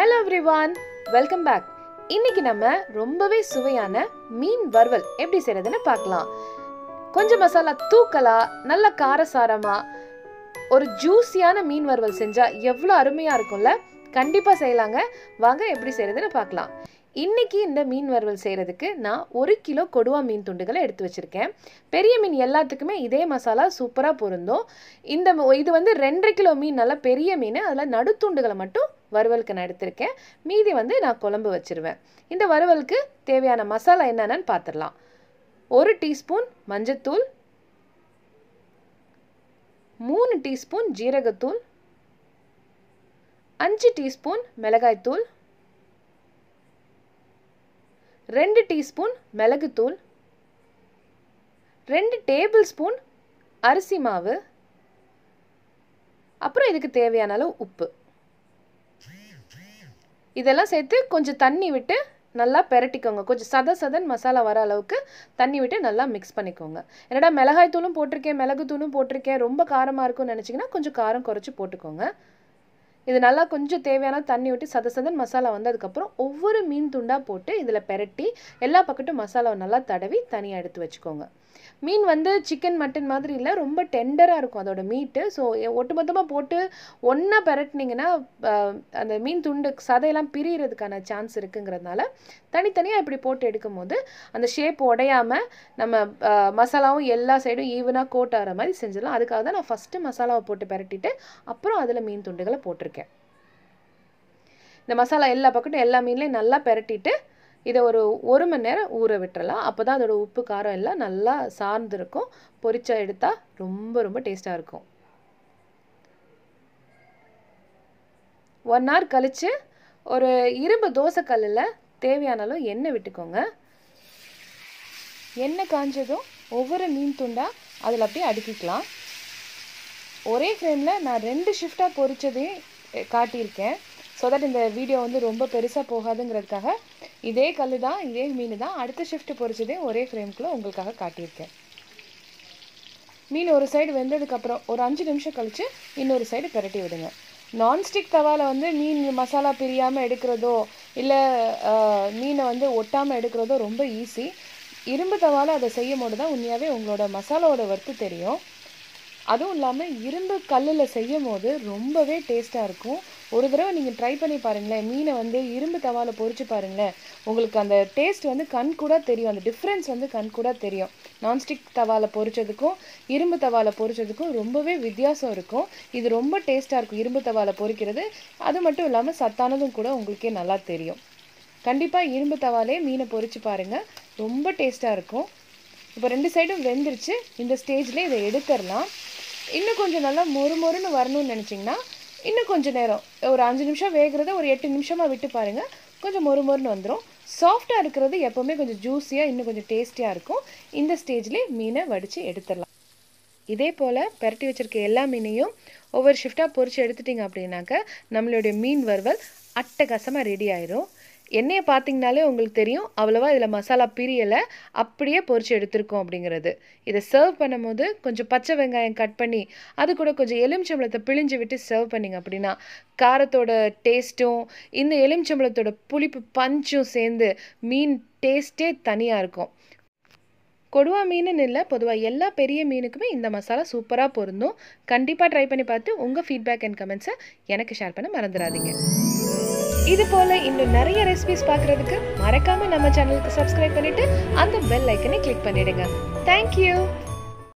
hello everyone welcome back இன்னைக்கு நம்ம ரொம்பவே சுவையான மீன் வறுவல் எப்படி செய்யறதுன்னு பார்க்கலாம் கொஞ்சம் மசாலா தூக்கலா நல்ல காரசாரமா ஒரு ஜூஸியான மீன் வறுவல் செஞ்சா எவ்வளோ அருமையா இருக்கும்ல கண்டிப்பா செய்யலாங்க வாங்க எப்படி செய்யறதுன்னு பார்க்கலாம் இன்னைக்கு இந்த மீன் வறுவல் செய்யறதுக்கு நான் ஒரு கிலோ கொடுவா மீன் துண்டுகளை எடுத்து வச்சிருக்கேன் பெரிய மீன் எல்லாத்துக்குமே இதே மசாலா சூப்பராக பொருந்தும் இந்த ம- இது வந்து ரெண்டரை கிலோ மீன் நல்லா பெரிய மீன் அதில் நடுத்துண்டுகளை மட்டும் வறுவலுக்கு நான் எடுத்திருக்கேன் மீதி வந்து நான் குழம்பு வச்சிருவேன் இந்த வறுவலுக்கு தேவையான மசாலா என்னென்னு பார்த்துடலாம் ஒரு டீஸ்பூன் மஞ்சத்தூள் மூணு டீஸ்பூன் ஜீரகத்தூள் அஞ்சு டீஸ்பூன் மிளகாய்த்தூள் ரெண்டு டீஸ்பூன் மிளகுத்தூள் ரெண்டு டேபிள் ஸ்பூன் அரிசி மாவு அப்புறம் இதுக்கு தேவையான அளவு உப்பு இதெல்லாம் சேர்த்து கொஞ்சம் தண்ணி விட்டு நல்லா பெரட்டிக்கோங்க கொஞ்சம் சத சதன் மசாலா வர அளவுக்கு தண்ணி விட்டு நல்லா மிக்ஸ் பண்ணிக்கோங்க என்னடா மிளகாய் தூளும் போட்டிருக்கேன் மிளகு தூளும் போட்டிருக்கேன் ரொம்ப காரமாக இருக்கும்னு நினச்சிங்கன்னா கொஞ்சம் காரம் குறைச்சி போட்டுக்கோங்க இது நல்லா கொஞ்சம் தேவையான தண்ணி விட்டு சத சதன் மசாலா வந்ததுக்கப்புறம் ஒவ்வொரு மீன் துண்டாக போட்டு இதில் பெரட்டி எல்லா பக்கட்டும் மசாலாவை நல்லா தடவி தனியாக எடுத்து வச்சுக்கோங்க மீன் வந்து சிக்கன் மட்டன் மாதிரி இல்லை ரொம்ப டெண்டராக இருக்கும் அதோட மீட்டு ஸோ ஒட்டுமொத்தமாக போட்டு ஒன்றா பெரட்டினீங்கன்னா ஆஹ், அந்த மீன் துண்டு சதையெல்லாம் பிரியறதுக்கான சான்ஸ் இருக்குங்கிறதுனால தனித்தனியாக இப்படி போட்டு எடுக்கும்போது அந்த ஷேப் உடையாம நம்ம ஆஹ், மசாலாவும் எல்லா சைடும் ஈவனாக கோட் ஆகிற மாதிரி செஞ்சிடலாம் அதுக்காக தான் நான் ஃபஸ்ட்டு மசாலாவை போட்டு பெரட்டிட்டு அப்புறம் அதில் மீன் துண்டுகளை போட்டிருக்கேன் இந்த மசாலா எல்லா பக்கட்டும் எல்லா மீன்லையும் நல்லா பெரட்டிட்டு இதை ஒரு ஒரு மணி நேரம் ஊற விட்டுறலாம் அப்போ தான் அதோட உப்பு காரம் எல்லாம் நல்லா சார்ந்திருக்கும் பொரிச்சா எடுத்தால் ரொம்ப ரொம்ப டேஸ்ட்டாக இருக்கும் ஒன் ஹவர் கழித்து ஒரு இரும்பு தோசைக்கல்லில் தேவையான அளவு எண்ணெய் விட்டுக்கோங்க எண்ணெய் காஞ்சதும் ஒவ்வொரு மீன் துண்டா அதில் அப்படியே அடுக்கிக்கலாம் ஒரே ஃப்ரேமில் நான் ரெண்டு ஷிஃப்டாக பொரிச்சதையும் அஹ், காட்டியிருக்கேன் ஸோ தட் இந்த வீடியோ வந்து ரொம்ப பெருசாக போகாதுங்கிறதுக்காக இதே கல் தான் இதே மீன் தான் அடுத்த ஷிஃப்ட் பொரிச்சதையும் ஒரே ஃப்ரேம்குள்ளே உங்களுக்காக காட்டியிருக்கேன் மீன் ஒரு சைடு வெந்ததுக்கப்புறம் ஒரு அஞ்சு நிமிஷம் கழித்து இன்னொரு சைடு பிரட்டி விடுங்க நான்ஸ்டிக் தவாவில் வந்து மீன் மசாலா பிரியாமல் எடுக்கிறதோ இல்லை மீனை வந்து ஒட்டாமல் எடுக்கிறதோ ரொம்ப ஈஸி இரும்பு தவாவில் அதை செய்யும் போது தான் உண்மையாகவே உங்களோட மசாலாவோட வறுத்து தெரியும் அதுவும் இல்லாமல் இரும்பு கல்லில் செய்யும் போது ரொம்பவே டேஸ்ட்டாக இருக்கும் ஒரு தடவை நீங்கள் ட்ரை பண்ணி பாருங்களேன் மீனை வந்து இரும்பு தவாவில் பொரிச்சு பாருங்களேன் உங்களுக்கு அந்த டேஸ்ட் வந்து கண் கூட தெரியும் அந்த டிஃப்ரென்ஸ் வந்து கண் கூட தெரியும் நான்ஸ்டிக் தவாவில் பொரிச்சதுக்கும் இரும்பு தவாவில் பொரிச்சதுக்கும் ரொம்பவே வித்தியாசம் இருக்கும் இது ரொம்ப டேஸ்ட்டாக இருக்கும் இரும்பு தவாவில் பொரிக்கிறது அது மட்டும் இல்லாமல் சத்தானதும் கூட உங்களுக்கே நல்லா தெரியும் கண்டிப்பாக இரும்பு தவாலே மீனை பொரிச்சு பாருங்கள் ரொம்ப டேஸ்ட்டாக இருக்கும் இப்போ ரெண்டு சைடும் வெந்துருச்சு இந்த ஸ்டேஜ்ல இதை எடுத்துடலாம் இன்னும் கொஞ்சம் நல்லா மொறு மொறுன்னு வரணும்னு நினச்சிங்கன்னா இன்னும் கொஞ்சம் நேரம் ஒரு அஞ்சு நிமிஷம் வேகிறத ஒரு எட்டு நிமிஷமாக விட்டு பாருங்கள் கொஞ்சம் மொறு மொறுன்னு வந்துடும் சாஃப்டாக இருக்கிறது எப்போவுமே கொஞ்சம் ஜூஸியாக இன்னும் கொஞ்சம் டேஸ்டியாக இருக்கும் இந்த ஸ்டேஜ்லேயே மீனை வடித்து எடுத்துடலாம் இதே போல் பெரட்டி வச்சிருக்க எல்லா மீனையும் ஒவ்வொரு ஷிஃப்டாக பொரிச்சு எடுத்துட்டிங்க அப்படின்னாக்க நம்மளுடைய மீன் வறுவல் அட்டகாசமாக ரெடி ஆயிரும் எண்ணெயை பார்த்தீங்கனாலே உங்களுக்கு தெரியும் அவ்வளோவா இதில் மசாலா பிரியலை அப்படியே பொரிச்சு எடுத்திருக்கோம் அப்படிங்கிறது இதை சர்வ் பண்ணும்போது கொஞ்சம் பச்சை வெங்காயம் கட் பண்ணி அது கூட கொஞ்சம் எலுமிச்சம்பழத்தை பிழிஞ்சு விட்டு சர்வ் பண்ணிங்க அப்படின்னா காரத்தோட டேஸ்ட்டும் இந்த எலுமிச்சம்பழத்தோட புளிப்பு பஞ்சும் சேர்ந்து மீன் டேஸ்ட்டே தனியாக இருக்கும் கொடுவா மீனுன்னு இல்லை பொதுவாக எல்லா பெரிய மீனுக்குமே இந்த மசாலா சூப்பராக பொருந்தும் கண்டிப்பாக ட்ரை பண்ணி பார்த்து உங்கள் ஃபீட்பேக் அண்ட் கமெண்ட்ஸை எனக்கு ஷேர் பண்ண மறந்துடாதீங்க இது போல இன்னும் நிறைய ரெசிபிஸ் பார்க்குறதுக்கு மறக்காம நம்ம சேனலுக்கு சப்ஸ்கிரைப் பண்ணிட்டு அந்த பெல் ஐக்கனை கிளிக் பண்ணிடுங்க தேங்க்யூ